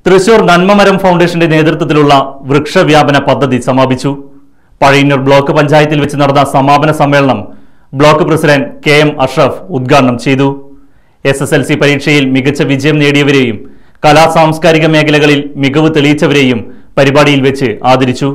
തൃശൂർ നന്മമരം ഫൗണ്ടേഷന്റെ നേതൃത്വത്തിലുള്ള വൃക്ഷവ്യാപന പദ്ധതി സമാപിച്ചു പഴയന്നൂർ ബ്ലോക്ക് പഞ്ചായത്തിൽ വെച്ച് നടന്ന സമാപന സമ്മേളനം block president K M Ashraf ഉദ്ഘാടനം ചെയ്തു എസ് എസ് എൽ സി പരീക്ഷയിൽ മികച്ച വിജയം നേടിയവരെയും കലാ സാംസ്കാരിക മേഖലകളിൽ മികവ് തെളിയിച്ചവരെയും പരിപാടിയിൽ വെച്ച് ആദരിച്ചു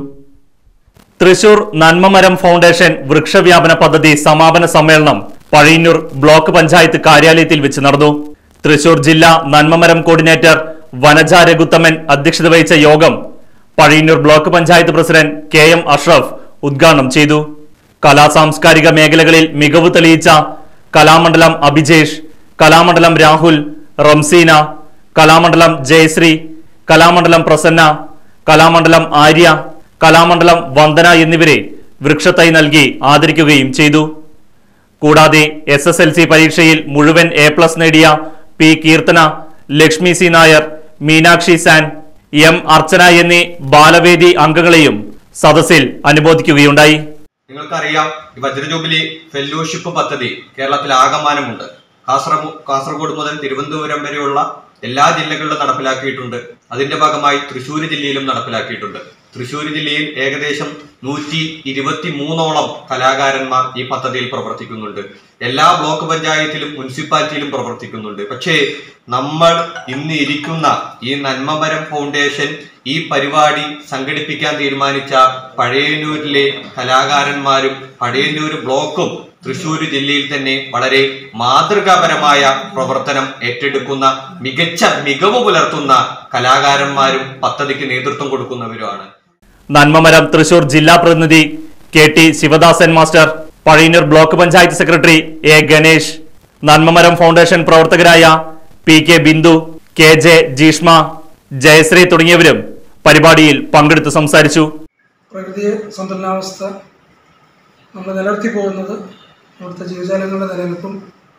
തൃശൂർ നന്മമരം ഫൗണ്ടേഷൻ വൃക്ഷവ്യാപന പദ്ധതി സമാപന സമ്മേളനം പഴയന്നൂർ ബ്ലോക്ക് പഞ്ചായത്ത് കാര്യാലയത്തിൽ വെച്ച് നടന്നു തൃശൂർ ജില്ലാ നന്മമരം കോർഡിനേറ്റർ വനജ രഘുത്തമൻ അധ്യക്ഷത വഹിച്ച യോഗം Pazhayannur block panchayat president K M Ashraf ഉദ്ഘാടനം ചെയ്തു കലാ സാംസ്കാരിക മേഖലകളിൽ മികവ് തെളിയിച്ച കലാമണ്ഡലം അഭിജേഷ് കലാമണ്ഡലം രാഹുൽ റംസീന കലാമണ്ഡലം ജയശ്രീ കലാമണ്ഡലം പ്രസന്ന കലാമണ്ഡലം ആര്യ കലാമണ്ഡലം വന്ദന എന്നിവരെ വൃക്ഷത്തൈ നൽകി ആദരിക്കുകയും ചെയ്തു കൂടാതെ എസ് എസ് എൽ സി പരീക്ഷയിൽ മുഴുവൻ എ പ്ലസ് നേടിയ പി കീർത്തന ലക്ഷ്മി സി നായർ മീനാക്ഷി സാൻ എം അർച്ചന എന്നീ ബാലവേദി അംഗങ്ങളെയും സദസ്സിൽ അനുമോദിക്കുകയുണ്ടായി നിങ്ങൾക്കറിയാം ഈ വജ്രജൂബിലി ഫെല്ലോഷിപ്പ് പദ്ധതി കേരളത്തിൽ ആകമാനമുണ്ട് കാസർഗോ കാസർഗോഡ് മുതൽ തിരുവനന്തപുരം വരെയുള്ള എല്ലാ ജില്ലകളിലും നടപ്പിലാക്കിയിട്ടുണ്ട് അതിന്റെ ഭാഗമായി തൃശ്ശൂർ ജില്ലയിലും നടപ്പിലാക്കിയിട്ടുണ്ട് തൃശ്ശൂർ ജില്ലയിൽ ഏകദേശം നൂറ്റി ഇരുപത്തി മൂന്നോളം കലാകാരന്മാർ ഈ പദ്ധതിയിൽ പ്രവർത്തിക്കുന്നുണ്ട് എല്ലാ ബ്ലോക്ക് പഞ്ചായത്തിലും മുനിസിപ്പാലിറ്റിയിലും പ്രവർത്തിക്കുന്നുണ്ട് പക്ഷേ നമ്മൾ ഇന്ന് ഇരിക്കുന്ന ഈ നന്മമരം ഫൗണ്ടേഷൻ ഈ പരിപാടി സംഘടിപ്പിക്കാൻ തീരുമാനിച്ച പഴയന്നൂരിലെ കലാകാരന്മാരും പഴയന്നൂർ ബ്ലോക്കും തൃശൂർ ജില്ലയിൽ തന്നെ വളരെ മാതൃകാപരമായ പ്രവർത്തനം ഏറ്റെടുക്കുന്ന മികച്ച മികവ് പുലർത്തുന്ന കലാകാരന്മാരും പദ്ധതിക്ക് നേതൃത്വം കൊടുക്കുന്നവരുമാണ് നന്മമരം തൃശൂർ ജില്ലാ പ്രതിനിധി K T Sivadasan master Pazhayannur block panchayat secretary A Ganesh Nanmamaram foundation പ്രവർത്തകരായ P K Bindu K J Jeeshma Jayashree തുടങ്ങിയവരും പരിപാടിയിൽ പങ്കെടുത്ത് സംസാരിച്ചു പ്രകൃതി സന്തുലനാവസ്ഥ നമ്മൾ നിലനിർത്തി പോകുന്നത് അവിടുത്തെ ജീവജാലങ്ങളുടെ നിലനിൽപ്പും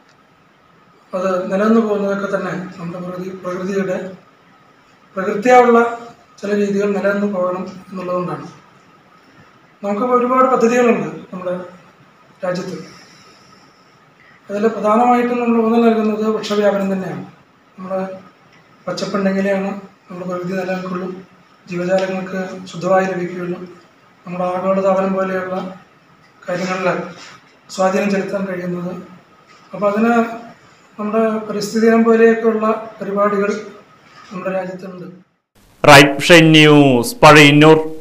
അത് നിലനിന്ന് പോകുന്നതൊക്കെ തന്നെ നമ്മുടെ പ്രകൃതി പ്രകൃതിയുടെ പ്രകൃതിയായുള്ള ചില രീതികൾ നിലനിന്ന് പോകണം എന്നുള്ളതുകൊണ്ടാണ് നമുക്ക് ഒരുപാട് പദ്ധതികളുണ്ട് നമ്മുടെ രാജ്യത്ത് അതിൽ പ്രധാനമായിട്ടും നമ്മൾ ഊന്നൽ നൽകുന്നത് വൃക്ഷവ്യാപനം തന്നെയാണ് നമ്മുടെ പച്ചപ്പുണ്ടെങ്കിലാണ് നമ്മുടെ പ്രകൃതി നിലനിൽക്കുള്ളൂ ജീവജാലങ്ങൾക്ക് ശുദ്ധവായു ലഭിക്കുകയുള്ളൂ നമ്മുടെ ആഗോളതാപനം പോലെയുള്ള കാര്യങ്ങളിൽ സ്വാധീനം ചെലുത്താൻ കഴിയുന്നത് അപ്പോൾ അതിന് നമ്മുടെ പരിസ്ഥിതി ദിനം പോലെയൊക്കെയുള്ള പരിപാടികൾ നമ്മുടെ രാജ്യത്തുണ്ട് റൈറ്റ് ന്യൂസ് പഴയന്നൂർ